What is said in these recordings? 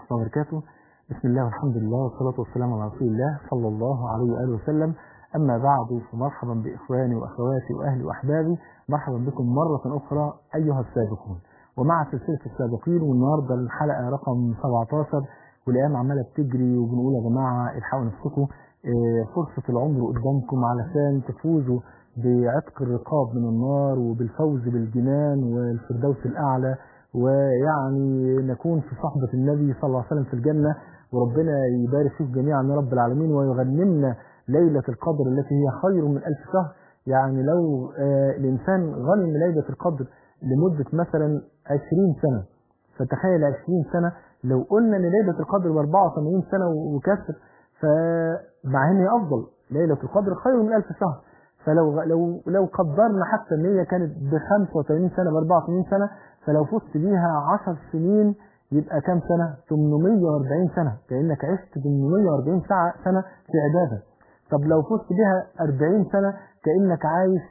ورحمة الله وبركاته بسم الله والحمد لله والصلاة والسلام على رسول الله صلى الله عليه وآله وسلم أما بعد فمرحبا بإخواني وأخواتي وأهلي وأحبابي مرحبا بكم مرة أخرى أيها السابقون ومع سلسلة السابقين والنهاردة الحلقة رقم 17 والأيام عمالة بتجري وبنقول يا جماعة الحقوا نفسكم إيه، فرصة العمر قدامكم علشان تفوزوا بعتق الرقاب من النار وبالفوز بالجنان والفردوس الأعلى ويعني نكون في صحبة النبي صلى الله عليه وسلم في الجنة وربنا يبارك فيكم جميعا يا رب العالمين ويغنمنا ليلة القدر التي هي خير من ألف شهر يعني لو آه الإنسان غنم ليلة القدر لمدة مثلا 20 سنة فتخيل 20 سنة لو قلنا ان ليلة القدر ب 84 سنة وكسر فمع ان هي افضل ليلة القدر خير من ألف شهر فلو لو لو قدرنا حتى ان هي كانت ب 85 سنة ب 84 سنة فلو فزت بيها 10 سنين يبقى كام سنة 840 سنة كأنك عشت 840 ساعة سنة في عبادة طب لو فزت بها 40 سنة كأنك عايش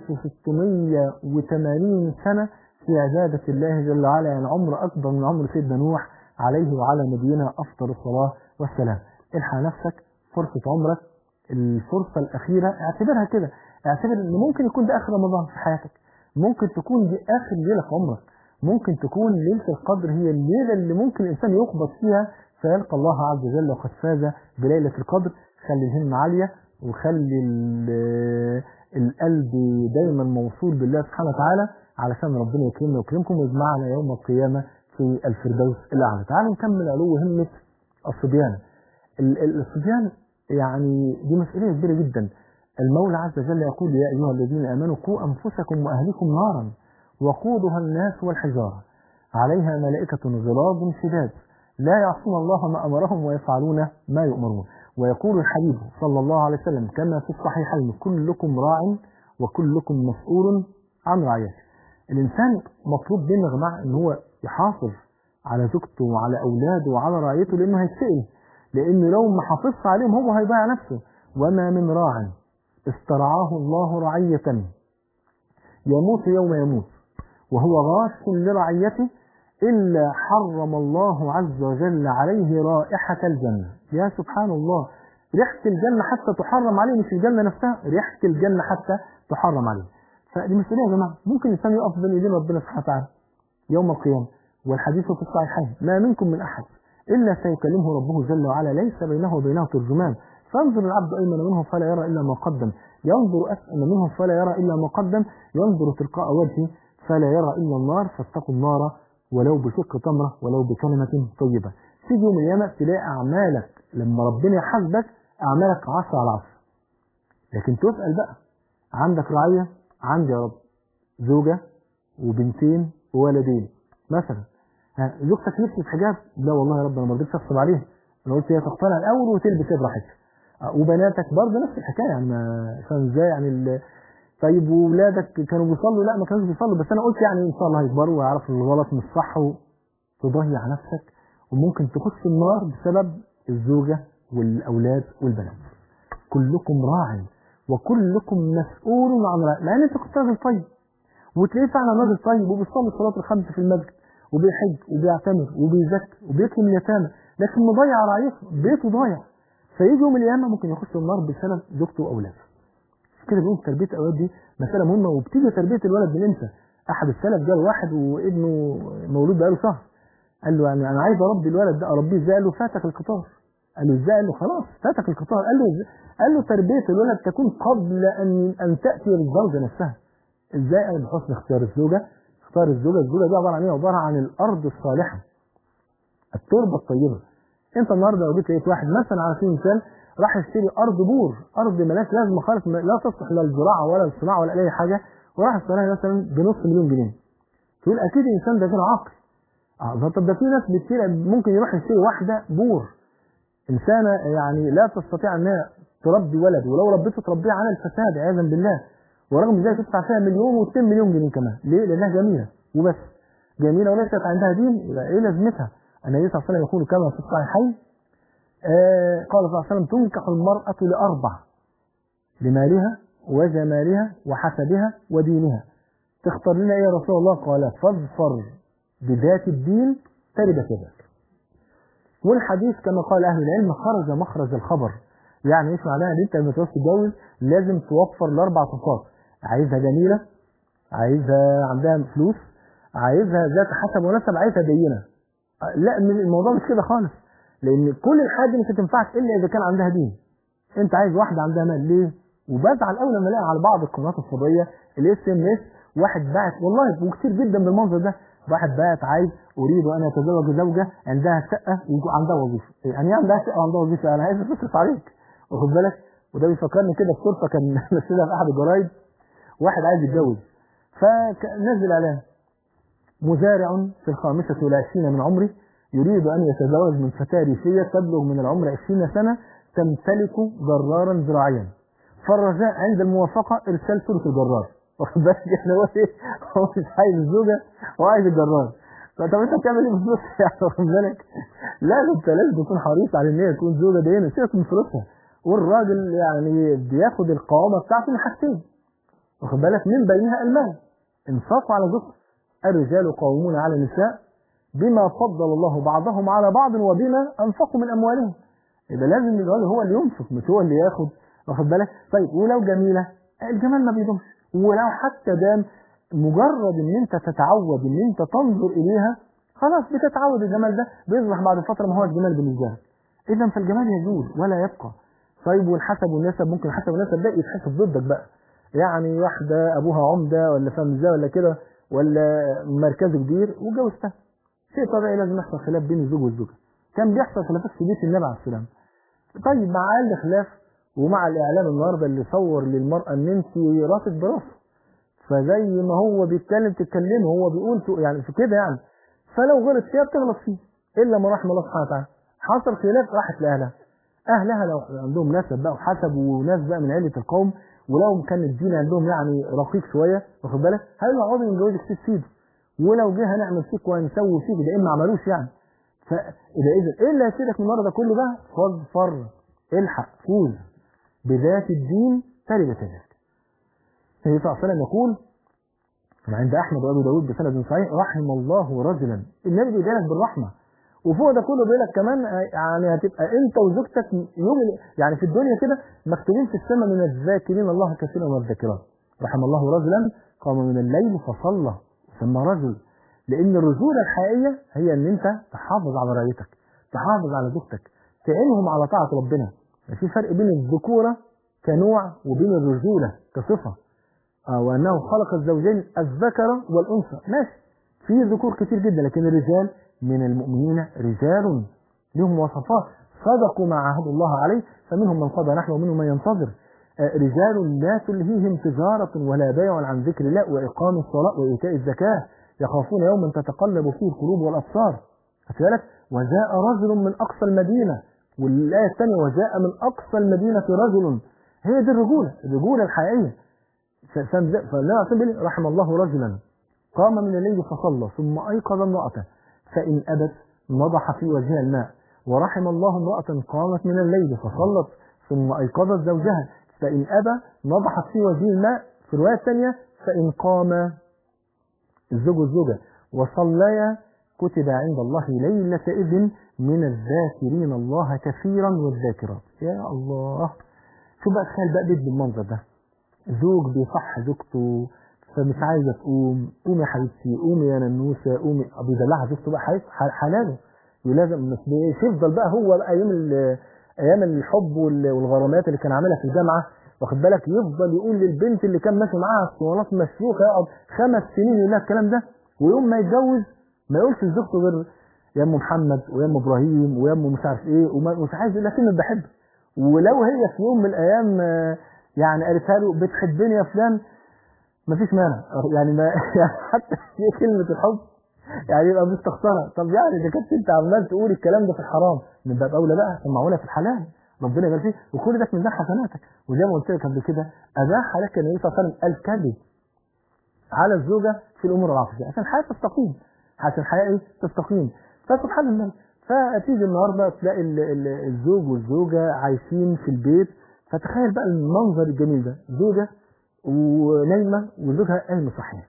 1680 سنة في عبادة الله جل وعلا يعني عمر أكبر من عمر سيدنا نوح عليه وعلى نبينا أفضل الصلاة والسلام الحق نفسك فرصة عمرك الفرصة الأخيرة اعتبرها كده اعتبر ان ممكن يكون ده آخر رمضان في حياتك ممكن تكون دي آخر ليلة في عمرك ممكن تكون ليلة القدر هي الليلة اللي ممكن الإنسان يقبض فيها فيلقى الله عز وجل وقد فاز بليلة القدر خلي الهمة عالية وخلي القلب دايما موصول بالله سبحانه وتعالى علشان ربنا يكرمنا ويكرمكم ويجمعنا يوم القيامة في الفردوس الأعلى تعالوا نكمل علو همة الصبيان الصبيان يعني دي مسؤولية كبيرة جدا المولى عز وجل يقول يا أيها الذين آمنوا قوا أنفسكم وأهلكم نارا وقودها الناس والحجارة عليها ملائكة غلاظ شداد لا يعصون الله ما أمرهم ويفعلون ما يؤمرون ويقول الحبيب صلى الله عليه وسلم كما في الصحيحين كلكم راع وكلكم مسؤول عن رعيته الإنسان مطلوب منه يا جماعة إن هو يحافظ على زوجته وعلى أولاده وعلى رعيته لأنه هيتسأل لأنه لو ما حافظش عليهم هو هيضيع نفسه وما من راع استرعاه الله رعية يموت يوم يموت وهو غاش لرعيته إلا حرم الله عز وجل عليه رائحة الجنة يا سبحان الله ريحة الجنة حتى تحرم عليه مش الجنة نفسها ريحة الجنة حتى تحرم عليه فدي مسؤولية يا جماعة ممكن الإنسان يقف بين يدين ربنا سبحانه وتعالى يوم القيامة والحديث في الصحيحين ما منكم من أحد إلا سيكلمه ربه جل وعلا ليس بينه وبينه ترجمان فانظر العبد أيمن منه فلا يرى إلا ما قدم ينظر أسأل منه فلا يرى إلا ما قدم ينظر تلقاء وجهه فلا يرى إلا النار فاتقوا النار ولو بشق تمرة ولو بكلمة طيبة تيجي يوم القيامة تلاقي أعمالك لما ربنا يحاسبك أعمالك عشرة على عشرة لكن تسأل بقى عندك رعية عندي يا رب زوجة وبنتين وولدين مثلا زوجتك نفسي في حجاب لا والله يا رب انا ما رضيتش اغصب عليها انا قلت هي تقتنع الاول وتلبس هي براحتها وبناتك برضه نفس الحكايه يعني فاهم ازاي يعني ال... طيب واولادك كانوا بيصلوا لا ما كانوش بيصلوا بس انا قلت يعني ان شاء الله هيكبروا ويعرفوا الغلط من الصح وتضيع نفسك وممكن تخش النار بسبب الزوجه والاولاد والبنات كلكم راع وكلكم مسؤول عن رأي لان انت كنت راجل طيب وتلاقيه فعلا راجل طيب وبيصلي الصلاه الخمس في المسجد وبيحج وبيعتمر وبيزكي وبيكرم اليتامى لكن مضيع رعيته بيته ضايع فيجي يوم القيامه ممكن يخش النار بسبب زوجته واولاده كده بيقول تربيه الاولاد دي مساله مهمه وبتيجي تربيه الولد من امتى؟ احد السلف جاء واحد وابنه مولود بقاله شهر قال له يعني انا عايز اربي الولد ده اربيه ازاي؟ قال له فاتك القطار قال له ازاي؟ قال له خلاص فاتك القطار قال له ازاي؟ قال له تربيه الولد تكون قبل ان ان تاتي الزوجه نفسها ازاي؟ قال بحسن اختيار الزوجه اختار الزوجه الزوجه دي عباره عن ايه؟ عباره عن الارض الصالحه التربه الطيبه انت النهارده لو جيت لقيت واحد مثلا على سبيل المثال راح يشتري ارض بور ارض ملاش لازمه خالص لا تصلح لا الزراعه ولا الصناعه ولا اي حاجه وراح اشتراها مثلا بنص مليون جنيه تقول اكيد الانسان ده غير عاقل اه طب ده في ناس بتشتري ممكن يروح يشتري واحده بور انسانه يعني لا تستطيع انها تربي ولد ولو ربته تربيه على الفساد عياذا بالله ورغم ذلك تدفع فيها مليون و2 مليون جنيه كمان ليه؟ لانها جميله وبس جميله وليست عندها دين يبقى ايه لازمتها؟ النبي صلى الله عليه وسلم يقول كما في الصحيحين آه قال صلى الله عليه وسلم تنكح المرأة لأربع لمالها وجمالها وحسبها ودينها تختار لنا ايه يا رسول الله قال فاظفر بذات الدين تربت يدك والحديث كما قال اهل العلم خرج مخرج الخبر يعني مش معناها ان انت لما تروح تتجوز لازم توفر الاربع صفات عايزها جميله عايزها عندها فلوس عايزها ذات حسب ونسب عايزها دينه لا الموضوع مش كده خالص لان كل الحاجات دي مش هتنفعك الا اذا كان عندها دين انت عايز واحده عندها مال ليه وبزعل قوي لما الاقي على بعض القنوات الفضائيه الاس ام اس واحد باعت والله وكتير جدا بالمنظر ده واحد باعت عايز اريد ان اتزوج زوجه عندها شقه وعندها وظيفه يعني ايه عندها شقه وعندها وظيفه انا عايز اصرف عليك واخد بالك وده بيفكرني كده بصرفه كان نزلها في احد الجرايد واحد عايز يتجوز فنزل اعلان مزارع في الخامسة والعشرين من عمره يريد أن يتزوج من فتاة ريفية تبلغ من العمر 20 سنة تمتلك جرارا زراعيا فالرجاء عند الموافقة إرسال صورة الجرار واخد بالك يعني هو إيه هو مش عايز الزوجة هو عايز الجرار فطب أنت بتعمل إيه بالفلوس يعني واخد بالك لا أنت لازم تكون حريص على إن هي تكون زوجة دينة سيبك من فلوسها والراجل يعني بياخد القوامة بتاعته من حاجتين واخد بالك من بينها المال انفاق على زوجته الرجال قوامون على النساء بما فضل الله بعضهم على بعض وبما انفقوا من اموالهم يبقى لازم الراجل هو اللي ينفق مش هو اللي ياخد واخد بالك طيب ولو جميله الجمال ما بيدومش ولو حتى دام مجرد ان انت تتعود ان انت تنظر اليها خلاص بتتعود الجمال ده بيصبح بعد فتره ما هو الجمال بالنسبه لك اذا فالجمال يزول ولا يبقى طيب والحسب والنسب ممكن الحسب والنسب ده يتحسب ضدك بقى يعني واحده ابوها عمده ولا فاهم ازاي ولا كده ولا مركزه كبير وجوزتها شيء طبيعي لازم يحصل خلاف بين الزوج والزوجه كان بيحصل خلافات في بيت النبي عليه السلام طيب مع اقل خلاف ومع الاعلام النهارده اللي صور للمراه ان انت راسك براسه فزي ما هو بيتكلم تتكلمي هو بيقول يعني في كده يعني فلو غلط فيها بتغلط فيه الا ما رحم الله سبحانه وتعالى حصل خلاف راحت لاهلها اهلها لو عندهم نسب بقى وحسب وناس بقى من عيله القوم ولو كان الدين عندهم يعني رقيق شويه واخد بالك هيقولوا اقعدوا نتجوزك ست سيدي ولو جه هنعمل فيك وهنسوي فيك ده ما عملوش يعني فاذا اذا ايه اللي هيفيدك من المرض ده كله بقى فاظفر الحق فوز بذات الدين تربت يدك النبي صلى الله عليه وسلم يقول عند احمد وابي داود بسند صحيح رحم الله رجلا النبي بيديلك بالرحمه وفوق ده كله بيقول لك كمان يعني هتبقى انت وزوجتك يوم يعني في الدنيا كده مكتوبين في السماء من الذاكرين الله كثيرا والذاكرات رحم الله رجلا قام من الليل فصلى ثم رجل لان الرجوله الحقيقيه هي ان انت تحافظ على رايتك تحافظ على زوجتك تعينهم على طاعه ربنا في فرق بين الذكوره كنوع وبين الرجوله كصفه آه وانه خلق الزوجين الذكر والانثى ماشي في ذكور كتير جدا لكن الرجال من المؤمنين رجال لهم وصفات صدقوا ما عهد الله عليه فمنهم من قضى نحن ومنهم من ينتظر رجال لا تلهيهم تجارة ولا بيع عن ذكر الله وإقام الصلاة وإيتاء الزكاة يخافون يوما تتقلب فيه القلوب والأبصار بالك وجاء رجل من أقصى المدينة والآية الثانية وجاء من أقصى المدينة رجل هي دي الرجولة الرجولة الحقيقية فالنبي رحم الله رجلا قام من الليل فصلى ثم أيقظ امرأته فإن أبت نضح في وجهها الماء ورحم الله امرأة قامت من الليل فصلت ثم أيقظت زوجها فإن أبى نضحت في وجهه الماء في الرواية الثانية فإن قام الزوج والزوجة وصليا كتب عند الله ليلة إذن من الذاكرين الله كثيرا والذاكرات يا الله شو بقى تخيل بقى بيت بالمنظر ده زوج بيصح زوجته فمش عايزه تقوم قومي يا حبيبتي قومي يا ننوسه قومي بيدلعها زوجته بقى حلاله ولازم مش يفضل بقى هو بقى ايام ايام الحب والغرامات اللي كان عاملها في الجامعه واخد بالك يفضل يقول للبنت اللي كان ماشي معاها اسطوانات مشروخه يقعد خمس سنين يقول لها الكلام ده ويوم ما يتجوز ما يقولش لزوجته غير يا ام محمد ويا ام ابراهيم ويا ام مش عارف ايه ومش عايز يقول لها كلمه بحب ولو هي في يوم من الايام يعني قالتها له بتحبني يا فلان مفيش مانع يعني ما يعني حتى هي كلمه الحب يعني يبقى مستخسره طب يعني اذا كنت انت عمال تقول الكلام ده في الحرام من باب اولى بقى سمعونا في الحلال ربنا يبارك فيك وكل ده من ده حسناتك وزي ما قلت لك قبل كده اباح لك النبي صلى الله عليه وسلم الكذب على الزوجه في الامور العاطفيه عشان الحياه تستقيم عشان الحياه ايه تستقيم فسبحان الله فتيجي النهارده تلاقي الزوج والزوجه عايشين في البيت فتخيل بقى المنظر الجميل ده زوجه ونايمه وزوجها قايم صحيح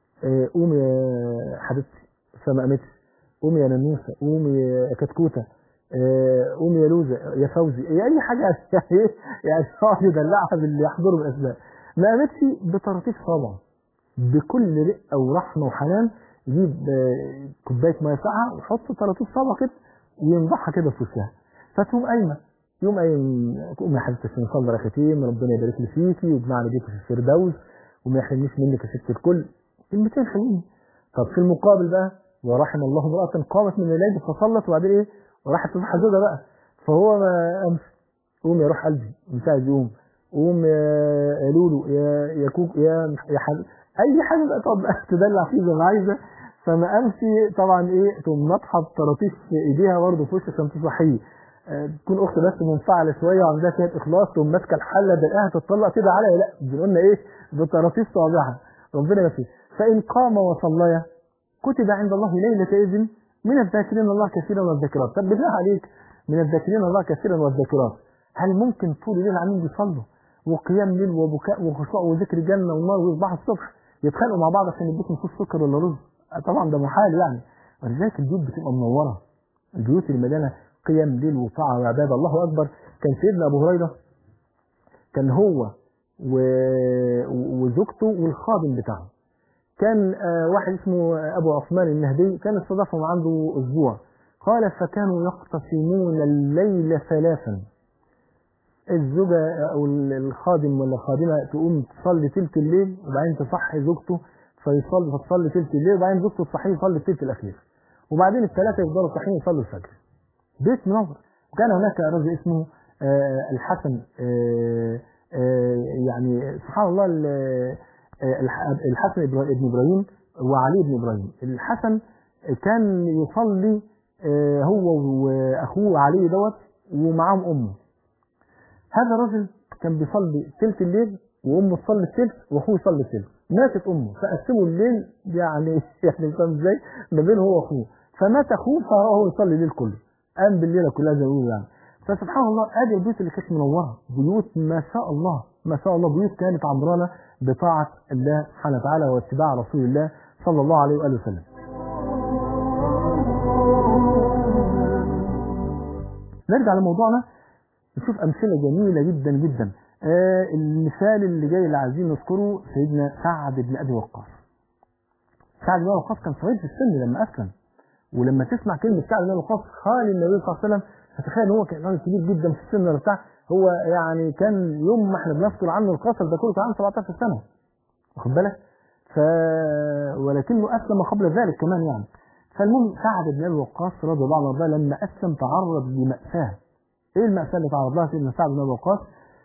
قومي يا حبيبتي فما قامتش قومي يا ننوسه قومي يا كتكوته آه، قوم يا لوزة يا فوزي يا اي حاجه يعني ايه يعني يقعد يدلعها باللي يحضره بالاسماء ما قامتش بطراطيف صابعه بكل رقه ورحمه وحنان يجيب آه، كوبايه ميه ساقعه ويحط طراطيف صابعه كده وينضحها كده في وشها فتقوم قايمه يوم قايم قوم يا حبيبتي عشان نصلي ركعتين ربنا يبارك لي فيكي ويجمعني بيكي في الفردوس وما يحرمنيش منك يا ست الكل كلمتين حلوين طب في المقابل بقى ورحم الله امرأة قامت من الليل فصلت وبعدين ايه وراحت تصحى زوجها بقى فهو ما قامش قوم يا روح قلبي مش عايز يقوم قوم يا يا لولو يا يا كوك يا يا حل اي حاجه بقى تقعد بقى تدلع فيه زي ما عايزه فما قامش طبعا ايه تقوم ناطحه بطراطيف في ايديها برضه في وشه عشان تصحيه آه، تكون اخت بس منفعله شويه وعندها شويه اخلاص تقوم ماسكه الحله دلقاها تتطلق كده عليا لا بنقولنا ايه بطراطيف صابعها ربنا يوفقك فان قام وصليا كتب عند الله ليله اذن من الذاكرين الله كثيرا والذاكرات طب بالله عليك من الذاكرين الله كثيرا والذاكرات هل ممكن طول الليل عاملين بيصلوا وقيام ليل وبكاء وخشوع وذكر جنه ونار ويصبحوا الصبح يتخانقوا مع بعض عشان يدوكم فلوس سكر ولا رز طبعا ده محال يعني ولذلك البيوت بتبقى منوره البيوت اللي مليانه قيام ليل وطاعه وعباده الله اكبر كان سيدنا ابو هريره كان هو و... وزوجته والخادم بتاعه كان آه، واحد اسمه ابو عثمان النهدي كان استضافهم عنده اسبوع قال فكانوا يقتسمون الليل ثلاثا الزوجة أو الخادم ولا الخادمة تقوم تصلي تلت الليل وبعدين تصحي زوجته فيصلي فتصلي تلت الليل وبعدين زوجته تصحيه يصلي التلت الأخير وبعدين الثلاثة يفضلوا صاحيين يصلوا الفجر بيت منور وكان هناك رجل اسمه آه، الحسن آه، آه، يعني سبحان الله ال- آه، الح- الحسن إبرا- ابن إبراهيم وعلي بن إبراهيم الحسن كان يصلي آه، هو وأخوه علي دوت ومعاهم أمه هذا الرجل كان بيصلي ثلث الليل وامه تصلي الثلث واخوه يصلي الثلث ماتت امه فقسموا الليل يعني يعني فاهم ازاي ما بين هو واخوه فمات اخوه فهو يصلي الليل كله قام بالليله كلها زي ما بيقولوا يعني فسبحان الله ادي البيوت اللي كانت منوره بيوت ما شاء الله ما شاء الله بيوت كانت عمرانه بطاعه الله سبحانه وتعالى واتباع رسول الله صلى الله عليه واله وسلم نرجع لموضوعنا نشوف أمثلة جميلة جدا جدا آه المثال اللي جاي اللي عايزين نذكره سيدنا سعد بن أبي وقاص سعد بن أبي وقاص كان صغير في السن لما أسلم ولما تسمع كلمة سعد بن أبي وقاص خالي النبي صلى الله عليه وسلم فتخيل هو كان راجل كبير جدا في السن ولا بتاع هو يعني كان يوم ما احنا بنذكر عنه القصر ده كله كان عنده 17 سنة واخد بالك ف ولكنه أسلم قبل ذلك كمان يعني فالمهم سعد بن أبي وقاص رضي الله عنه وارضاه لما أسلم تعرض لمأساة ايه المأساة اللي تعرض لها سيدنا سعد بن ابي وقاص؟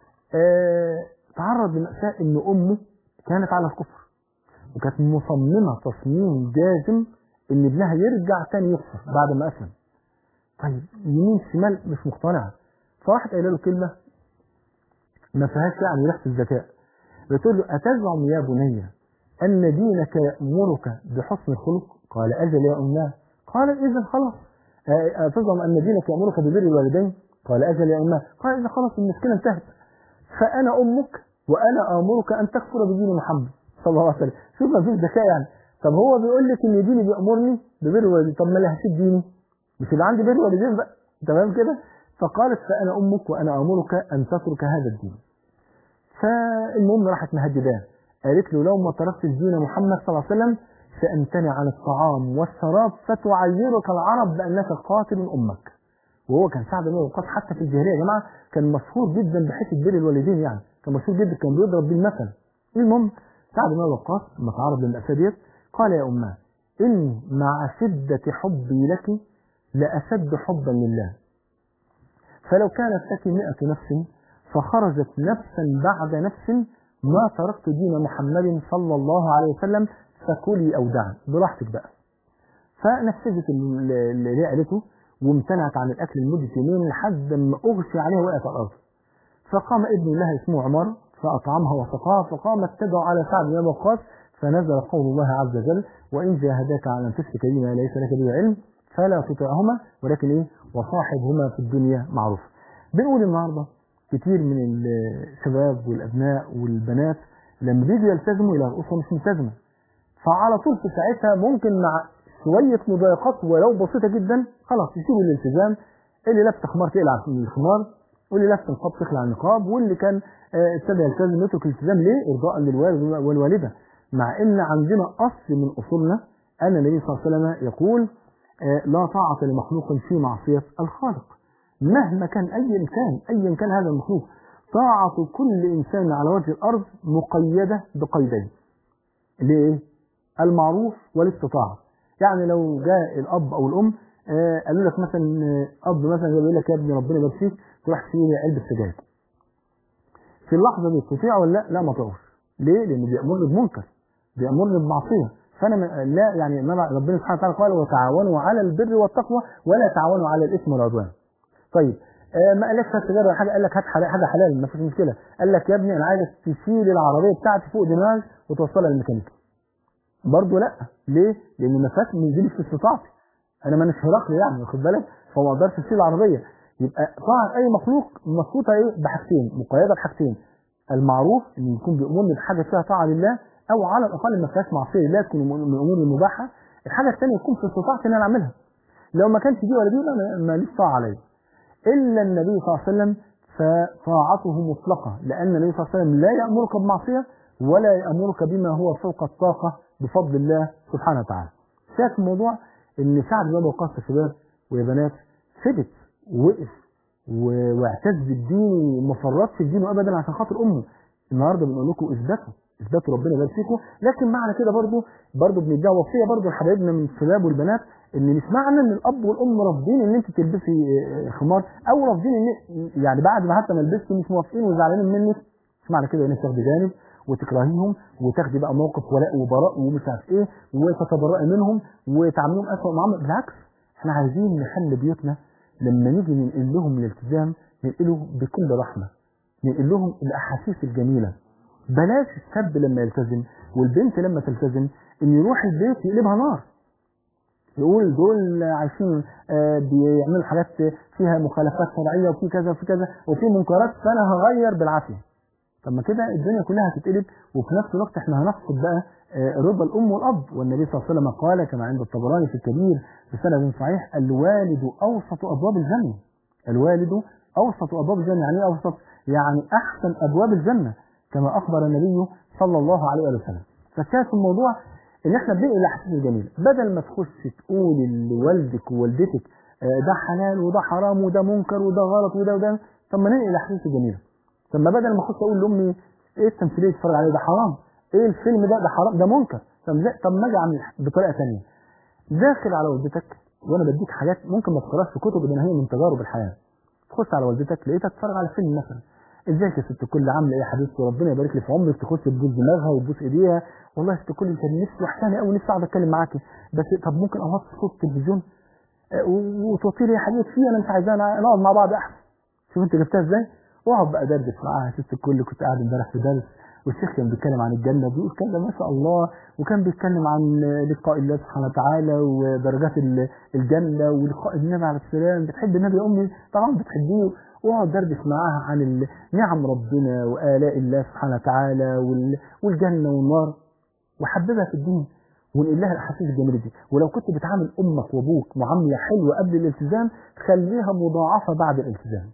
آه تعرض لمأساة ان امه كانت على الكفر وكانت مصممة تصميم جازم ان ابنها يرجع تاني يكفر بعد ما اسلم. طيب يمين شمال مش مقتنعة فراحت قايله له كلمة ما فيهاش يعني ريحة الذكاء بتقول له أتزعم يا بني أن دينك يأمرك بحسن الخلق؟ قال أجل يا أماه قال إذا خلاص آه، أتزعم أن دينك يأمرك ببر الوالدين؟ قال أجل يا أماه قال إذا خلاص المشكلة انتهت فأنا أمك وأنا آمرك أن تكفر بدين محمد صلى الله عليه وسلم شوف ما فيش ذكاء يعني طب هو بيقول لك إن ديني بيأمرني ببر الوالدين طب ما اللي هسيب ديني مش يبقى عندي بر والدين بقى تمام كده فقالت فأنا أمك وأنا آمرك أن تترك هذا الدين فالمهم راحت مهدداه قالت له لو ما تركت دين محمد صلى الله عليه وسلم سأمتنع عن الطعام والشراب فتعيرك العرب بأنك قاتل أمك وهو كان سعد بن أبي وقاص حتى في الجاهليه يا جماعه كان مشهور جدا بحته بر الوالدين يعني كان مشهور جدا كان بيضرب بيه المثل المهم سعد بن أبي وقاص لما تعرض للمأساة ديت قال يا أماه إني مع شدة حبي لك لأشد حبا لله فلو كانت لك مئة نفس فخرجت نفسا بعد نفس ما تركت دين محمد صلى الله عليه وسلم فكلي أو دعي براحتك بقى فنفذت اللي اللي هي قالته وامتنعت عن الأكل لمدة يومين لحد ما أغشي عليها وقعت على الأرض فقام ابن لها اسمه عمر فأطعمها وسقاها فقامت تدعو على سعد بن أبي وقاص فنزل قول الله عز وجل وإن جاهداك على أن تشرك بما ليس لك به علم فلا تطعهما ولكن إيه وصاحبهما في الدنيا معروف بنقول النهارده كتير من الشباب والأبناء والبنات لما بيجوا يلتزموا إلى الأسرة مش ملتزمة فعلى طول في ساعتها ممكن مع شوية مضايقات ولو بسيطة جدا خلاص يسيبوا الالتزام اللي لابسه خمار تقلع الخمار واللي لابسه نقاب تخلع النقاب واللي كان آه، ابتدى يلتزم يترك الالتزام ليه؟ ارضاء للوالد والوالده مع ان عندنا اصل من اصولنا ان النبي صلى الله عليه وسلم يقول آه، لا طاعه لمخلوق في معصيه الخالق مهما كان ايا كان ايا كان هذا المخلوق طاعه كل انسان على وجه الارض مقيده بقيدين ليه؟ المعروف والاستطاعه يعني لو جاء الاب او الام آه، قالوا لك مثلا آه، اب مثلا يقول لك يا ابني ربنا يبارك فيك تروح تشتري علبه سجاير في اللحظه دي تطيع ولا لا؟ لا ما تطيعوش ليه؟ لانه بيامرني بمنكر بيامرني بمعصيه فانا م- لا يعني إنما ربنا سبحانه وتعالى قال وتعاونوا على البر والتقوى ولا تعاونوا على الاثم والعدوان طيب آه ما قالكش هات سيجاره ولا حاجه قال لك هات حاجه حاجه حلال ما فيش مشكله قال لك يا ابني انا عايزك تشيل العربيه بتاعتي فوق دماغي وتوصلها للميكانيكي برضه لا ليه؟ لان المسافه ما ينزلش في استطاعتي انا ما هرقل يعني واخد بالك فما اقدرش اشيل العربيه يبقى طبعا اي مخلوق مخلوطه ايه بحاجتين مقيده بحاجتين المعروف ان يكون بيامرني بحاجه فيها طاعه لله او على الاقل ما فيهاش معصيه لله تكون من الامور المباحه الحاجه الثانيه يكون في استطاعتي ان انا اعملها لو ما كانش دي ولا دي ما- ماليش طاعه عليا الا النبي صلى الله عليه وسلم فطاعته مطلقه لان النبي صلى الله عليه وسلم لا يامرك بمعصيه ولا يامرك بما هو فوق الطاقه بفضل الله سبحانه وتعالى شايف الموضوع ان سعد بن ابي وقاص يا شباب ويا بنات ثبت ووقف و- واعتز بالدين وما فرطش في دينه ابدا عشان خاطر امه النهارده بنقول لكم اثبتوا اثبتوا ربنا يبارك فيكم لكن معنى كده برضو برضو بنديها وصيه برضو لحبايبنا من الشباب والبنات ان مش معنى ان الاب والام رافضين ان انت تلبسي آه، خمار او رافضين ان يعني بعد ما حتى ما لبستي مش موافقين وزعلانين منك مش معنى كده ان انت تاخدي جانب وتكرهيهم وتاخدي بقى موقف ولاء وبراء ومش عارف ايه وتتبرئي منهم وتعامليهم اسوء معامله بالعكس احنا عايزين نحل بيوتنا لما نيجي ننقل لهم الالتزام ننقله بكل رحمه ننقل لهم الاحاسيس الجميله بلاش الشاب لما يلتزم والبنت لما تلتزم ان يروح البيت يقلبها نار يقول دول عايشين آه، بيعملوا حاجات فيها مخالفات شرعيه وفي كذا وفي كذا وفي منكرات فانا هغير بالعافيه طب ما كده الدنيا كلها هتتقلب وفي نفس الوقت احنا هنفقد بقى آه، رضا الام والاب والنبي صلى الله عليه وسلم قال كما عند الطبراني في الكبير بسند صحيح الوالد اوسط ابواب الجنه الوالد اوسط ابواب الجنه يعني ايه اوسط يعني احسن ابواب الجنه كما اخبر النبي صلى الله عليه وسلم فكانت الموضوع ان احنا بننقل الاحاسيس الجميله بدل ما تخش تقول لوالدك ووالدتك آه، ده حلال وده حرام وده منكر وده غلط وده وده طب ما ننقل الاحاسيس الجميله طب ما بدل ما اخش اقول لامي ايه التمثيليه اللي بتتفرج عليه ده حرام ايه الفيلم ده ده حرام ده منكر طب لا طب ما اجي اعمل بطريقه ثانيه داخل على والدتك وانا بديك حاجات ممكن ما تقراش في كتب انما هي من تجارب الحياه تخش على والدتك لقيتها تتفرج على فيلم مثلا ازيك يا ست الكل عامله ايه يا حبيبتي وربنا يبارك لي في عمرك تخش تبوس دماغها وتبوس ايديها والله يا ست الكل كان نفسي وحشاني قوي نفسي اقعد اتكلم معاكي بس طب ممكن اوطي صوت التلفزيون آه، و- وتوطي لي يا حبيبتي في انا مش عايزاه أنا- نقعد مع بعض احسن شوف انت جبتها ازاي واقعد بقى دردش معاها يا ست الكل كنت قاعد امبارح في درس والشيخ كان بيتكلم عن الجنة بيقول كذا ما شاء الله وكان بيتكلم عن لقاء الله سبحانه وتعالى ودرجات ال- الجنة ولقاء النبي عليه السلام بتحب النبي يا أمي طبعا بتحبيه واقعد دردش معاها عن ال- نعم ربنا وآلاء الله سبحانه وتعالى وال- والجنة والنار وحببها في الدين ونقول لها الاحاسيس الجميله دي ولو كنت بتعامل امك وابوك معامله حلوه قبل الالتزام خليها مضاعفه بعد الالتزام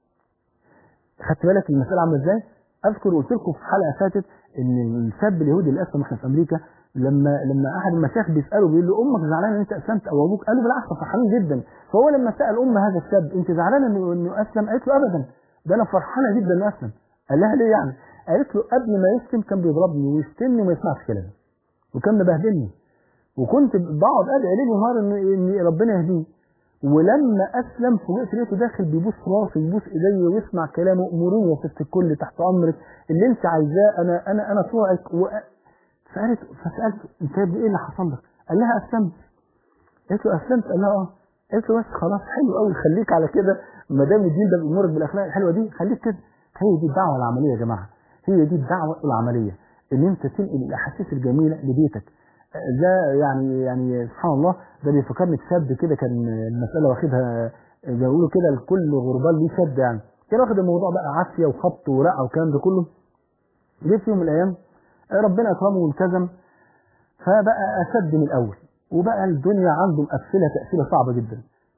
خدت بالك المسألة عاملة ازاي؟ اذكر قلت لكم في حلقة فاتت ان الشاب اليهودي اللي اسلم احنا في امريكا لما لما احد المشايخ بيساله بيقول له امك زعلانه ان انت اسلمت او ابوك قال له بالعكس فرحانين جدا فهو لما سال ام هذا الشاب انت زعلانه انه انه اسلم قالت له ابدا ده انا فرحانه جدا انه اسلم قال لها ليه يعني؟ قالت له قبل ما يسلم كان بيضربني ويشتمني وما يسمعش كلامي وكان مبهدلني وكنت بقعد ادعي ليل ونهار ان ان ربنا يهديه ولما اسلم فوجئت لقيته داخل بيبوس راسي يبوس ايديا ويسمع كلامه اموري يا ست الكل تحت امرك اللي انت عايزاه انا انا انا طوعك و... فقالت فسالته انت يا ابني ايه اللي حصل لك؟ قال لها اسلمت قالت له اسلمت قال لها اه قالت له بس خلاص حلو قوي خليك على كده ما دام الدين ده بيامرك بالاخلاق الحلوه دي خليك كده هي دي الدعوه العمليه يا جماعه هي دي الدعوه العمليه ان انت تنقل الاحاسيس الجميله لبيتك ده يعني يعني سبحان الله ده بيفكرني بشاب كده كان المساله واخدها زي ما بيقولوا كده لكل غربال ليه شد يعني كان واخد الموضوع بقى عافيه وخبط ورقه والكلام ده كله جه في يوم من الايام ربنا اكرمه والتزم فبقى اشد من الاول وبقى الدنيا عنده مقفله تقفيله صعبه جدا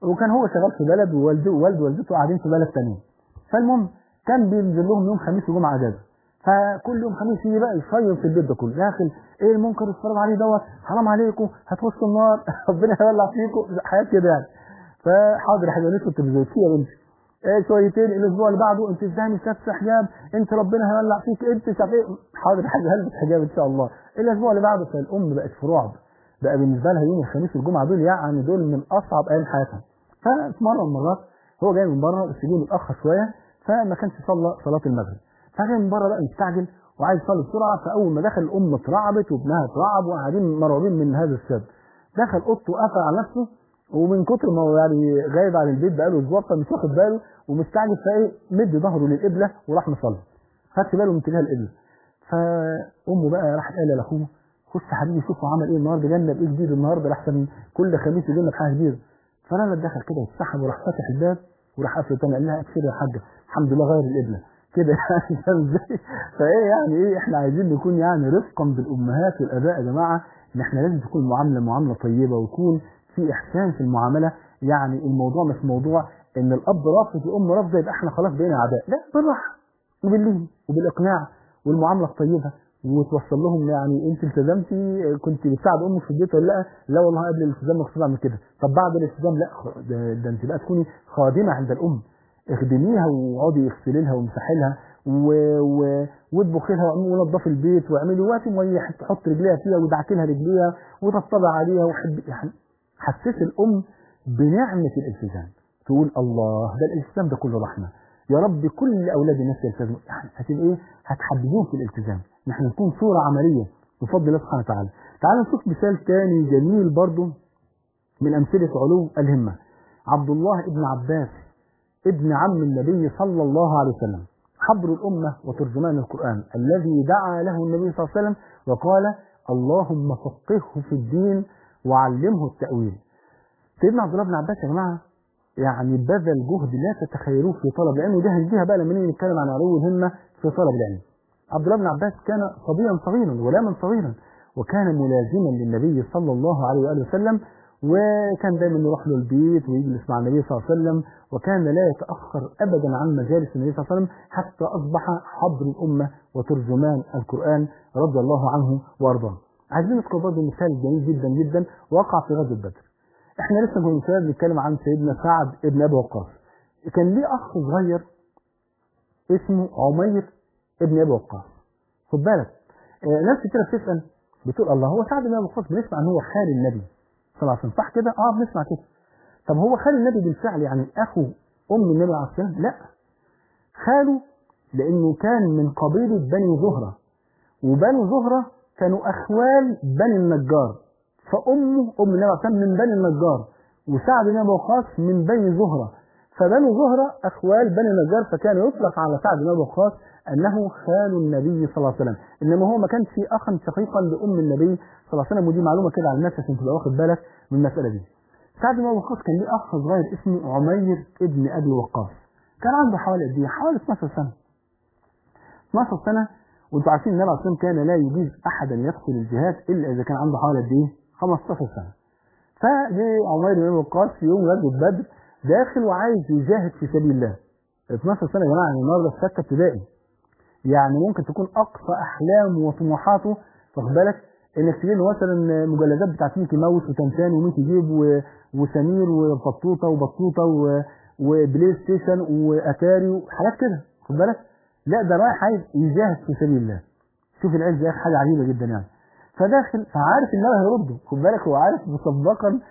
وكان هو شغال في بلد ووالده ووالده ووالدته قاعدين في بلد تانية فالمهم كان بينزل لهم يوم خميس وجمعه اجازه فكل يوم خميس يجي بقى يصيف في البيت ده كله داخل ايه المنكر اتفرج عليه دوت حرام عليكم هتخشوا النار ربنا هيولع فيكم حاجات كده يعني فحاضر يا حبيبي التلفزيون في يا بنتي ايه شويتين الاسبوع اللي بعده انت ازاي مش لابسه حجاب انت ربنا هيولع فيك انت مش عارف ايه حاضر يا حاج هلبس حجاب ان شاء الله الاسبوع اللي بعده فالام بقت في رعب بقى بالنسبه لها يوم الخميس والجمعه دول يعني دول من اصعب ايام حياتها ففي مره من المرات هو جاي من بره بس جه متاخر شويه فما كانش صلى صلاه المغرب فجاي من بره بقى مستعجل وعايز يصلي بسرعه فاول ما دخل الام اترعبت وابنها اترعب وقاعدين مرعوبين من هذا الشاب دخل اوضته وقفل على نفسه ومن كتر ما هو يعني غايب عن البيت بقاله اسبوع فمش واخد باله ومستعجل فايه مد ظهره للقبله وراح مصلي خدش باله من اتجاه القبله فامه بقى راحت قايله لاخوه خش يا حبيبي شوف هو عمل ايه النهارده جنب ايه جديد النهارده لحسن كل خميس يجي لنا بحاجه جديده فلما دخل كده واتسحب وراح فاتح الباب وراح قافل تاني قال لها ابشري يا حاجه الحمد لله غير القبله كده يعني فاهم ازاي؟ فايه يعني ايه احنا عايزين نكون يعني رفقا بالامهات والاباء يا جماعه ان احنا لازم تكون المعامله معامله طيبه ويكون في احسان في المعامله يعني الموضوع مش موضوع ان الاب رافض والام رافضه يبقى احنا خلاص بقينا اعداء لا بالراحه وباللين وبالاقناع والمعامله الطيبه وتوصل لهم يعني انت التزمتي كنت بتساعد امك في البيت ولا لا؟ لا والله قبل الالتزام ما كنتش بعمل كده، طب بعد الالتزام لا ده, ده انت بقى تكوني خادمه عند الام اخدميها واقعدي اغسلي لها وامسحي لها و... و... واطبخي لها ونضفي البيت واعملي وقت ميه تحط رجليها فيها ودعكي لها رجليها وطبطبي عليها وحب يعني حسسي الام بنعمه الالتزام تقول الله ده الالتزام ده كله رحمه يا رب كل اولاد الناس يلتزموا يعني هتبقى ايه هتحببوهم في الالتزام نحن نكون صوره عمليه بفضل الله سبحانه وتعالى تعالوا نشوف مثال تاني جميل برضه من امثله علو الهمه عبد الله ابن عباس ابن عم النبي صلى الله عليه وسلم حبر الأمة وترجمان القرآن الذي دعا له النبي صلى الله عليه وسلم وقال اللهم فقهه في الدين وعلمه التأويل سيدنا عبد الله بن عباس يا جماعة يعني بذل جهد لا تتخيلوه في طلب العلم وده هنديها بقى لما نيجي نتكلم عن علو الهمة في طلب العلم عبد الله بن عباس كان صبيا صغيرا ولاما صغيرا وكان ملازما للنبي صلى الله عليه وآله وسلم وكان دايما يروح له البيت ويجلس مع النبي صلى الله عليه وسلم وكان لا يتأخر أبدا عن مجالس النبي صلى الله عليه وسلم حتى أصبح حبر الأمة وترجمان القرآن رضي الله عنه وأرضاه عايزين نذكر برضه مثال جميل جدا جدا وقع في غزوة بدر احنا لسه كنا مثال بنتكلم عن سيدنا سعد ابن أبي وقاص كان ليه أخ صغير اسمه عمير ابن أبي وقاص خد بالك آه ناس كتير بتسأل بتقول الله هو سعد بن أبي وقاص بنسمع ان هو خال النبي صلى الله عليه وسلم صح كده اه بنسمع كده طب هو خال النبي بالفعل يعني اخو ام النبي عليه الصلاه والسلام لا خاله لانه كان من قبيله بني زهره وبني زهره كانوا اخوال بني النجار فامه ام النبي عليه الصلاه والسلام من بني النجار وسعد بن ابي وقاص من بني زهره فبني زهره اخوال بني النجار فكان يطلق على سعد بن ابي وقاص انه خال النبي صلى الله عليه وسلم انما هو ما كانش اخا شقيقا لام النبي صلى الله عليه وسلم ودي معلومه كده على الناس عشان تبقى واخد بالك من المساله دي سعد بن ابي وقاص كان ليه اخ صغير اسمه عمير ابن ابي وقاص كان عنده حوالي قد ايه حوالي 12 سنه 12 سنه وانتوا عارفين النبي عليه الصلاه والسلام كان لا يجيز احدا يدخل الجهاد الا اذا كان عنده حوالي قد ايه 15 سنه فجه عمير بن ابي وقاص في يوم غزوه بدر داخل وعايز يجاهد في سبيل الله 12 سنه يا جماعه يعني النهارده في سته ابتدائي يعني ممكن تكون اقصى احلامه وطموحاته واخد بالك انك تجيب له مثلا مجلدات بتاعت ميكي ماوس وتنتان وميكي جيب و... وسمير وبطوطه وبطوطه و... وبلاي ستيشن واتاري وحاجات كده خد بالك لا ده رايح عايز يجاهد في سبيل الله شوف العز يا اخي حاجه عجيبه جدا يعني فداخل فعارف ان هيرده خد بالك هو عارف مسبقا